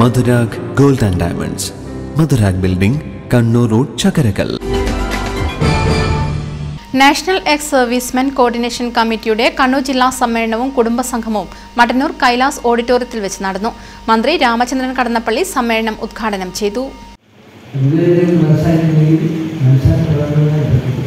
Madhurag gold and diamonds Madhurag building Kannur road Chakkarakkal national ex servicemen coordination കമ്മിറ്റിയുടെ കണ്ണൂർ ജില്ലാ സമ്മേളനവും കുടുംബസംഗമവും മട്ടന്നൂർ കൈലാസ് ഓഡിറ്റോറിയത്തിൽ വെച്ച് നടന്നു മന്ത്രി രാമചന്ദ്രൻ കടന്നപ്പള്ളി സമ്മേളനം ഉദ്ഘാടനം ചെയ്തു ഇതുവരെയും മനസ്സിലാക്കിയെങ്കിൽ മനസ്സിലാക്കുന്നതിനെ പറ്റില്ല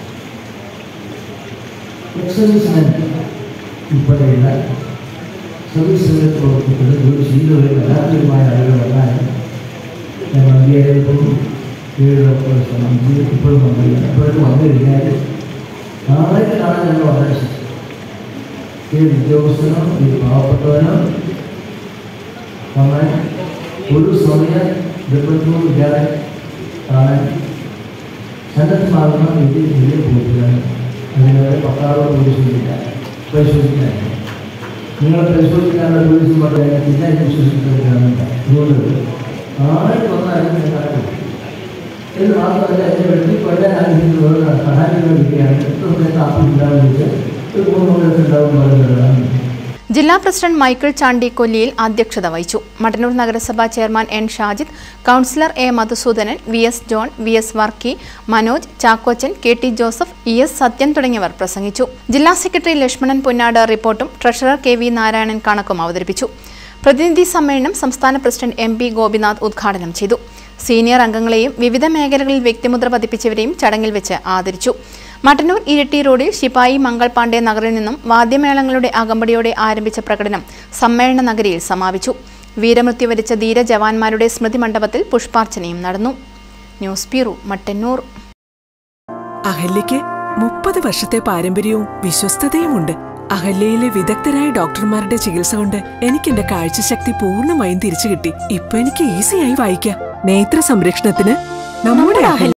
എക്സർവീസ്മെൻ ഉൾപ്പെടെയുള്ള സർവീസ് രംഗത്ത് പ്രവർത്തിക്കുന്ന ഒരു ശീലവും കലാപരമായ ആളുകൾ വന്നാൽ ഞാൻ മന്ത്രിയായപ്പോൾ ഏഴ് ഡോക്ടേഴ്സ് മന്ത്രി ഇപ്പോഴും മന്ത്രിയാണ് ഇപ്പോഴും വന്നു കഴിഞ്ഞാൽ നാളെ കാണാൻ ഞങ്ങൾ വളരെ ശ്രമിക്കും ഏത് ഉദ്യോഗസ്ഥനോ ഏത് പാവപ്പെട്ടവനോ വന്നാൽ ഒരു സമയം നിർബന്ധവും ഇല്ലാതെ കാണാൻ സന്നദ്ധമാകുന്ന രീതിയിൽ വലിയ പോവുകയാണ് അതിനവരെ പത്താറോ പോലീസില്ല പരിശോധിക്കാനില്ല നിങ്ങളെ പരിശോധിക്കാനുള്ള പോലീസും പറയാൻ പിന്നെ വിശ്വസിക്കുന്നവരാണ് അതുകൊണ്ട് ആര് വന്നാലും ഞാൻ ഇത് മാത്രമല്ല എന്നെ വെട്ടി കൊല്ലാൻ ആഗ്രഹിക്കുന്നവർ സഹായിക്കുന്ന വ്യക്തിയാണ് എത്ര സമയത്ത് ആപ്പിൾ ഉണ്ടാവുന്ന ഒരു മൂന്ന് കൊല്ലത്ത് ഉണ്ടാവും പറയുന്നതാണ് ജില്ലാ പ്രസിഡന്റ് മൈക്കിൾ ചാണ്ടി കൊല്ലിയിൽ അധ്യക്ഷത വഹിച്ചു മട്ടന്നൂർ നഗരസഭാ chairman N Shajid councillor A Madhusoodanan V S John V S Varkey Manoj Chackochan K T Joseph E S Sathyan തുടങ്ങിയവർ പ്രസംഗിച്ചു ജില്ലാ സെക്രട്ടറി ലക്ഷ്മണൻ പുന്നാട് റിപ്പോർട്ടും ട്രഷറർ കെ വി നാരായണൻ കണക്കും അവതരിപ്പിച്ചു പ്രതിനിധി സമ്മേളനം സംസ്ഥാന പ്രസിഡന്റ് എം പി ഗോപിനാഥ് ഉദ്ഘാടനം ചെയ്തു സീനിയർ അംഗങ്ങളെയും വിവിധ മേഖലകളിൽ വ്യക്തിമുദ്ര പതിപ്പിച്ചവരെയും ചടങ്ങിൽ വെച്ച് ആദരിച്ചു മട്ടന്നൂർ ഇരിട്ടി റോഡിൽ ശിപായി മംഗൾ പാണ്ഡെ നഗറിൽ നിന്നും വാദ്യമേളങ്ങളുടെ അകമ്പടിയോടെ ആരംഭിച്ച പ്രകടനം സമ്മേളന നഗരിയിൽ സമാപിച്ചു വീരമൃത്യു വരിച്ച ധീര ജവാന്മാരുടെ സ്മൃതി മണ്ഡപത്തിൽ പുഷ്പാർച്ചനയും നടന്നു ന്യൂസ് ബ്യൂറോ മട്ടന്നൂർ അഹല്യയ്ക്ക് മുപ്പത് വർഷത്തെ പാരമ്പര്യവും വിശ്വസ്തതയുമുണ്ട് അഹല്യയിലെ വിദഗ്ധരായ ഡോക്ടർമാരുടെ ചികിത്സ കൊണ്ട് എനിക്ക് എന്റെ കാഴ്ചശക്തി പൂർണ്ണമായും തിരിച്ചു കിട്ടി ഇപ്പൊ എനിക്ക് ഈസിയായി വായിക്കാം നേത്ര സംരക്ഷണത്തിന് നമ്മുടെ അഹല്യ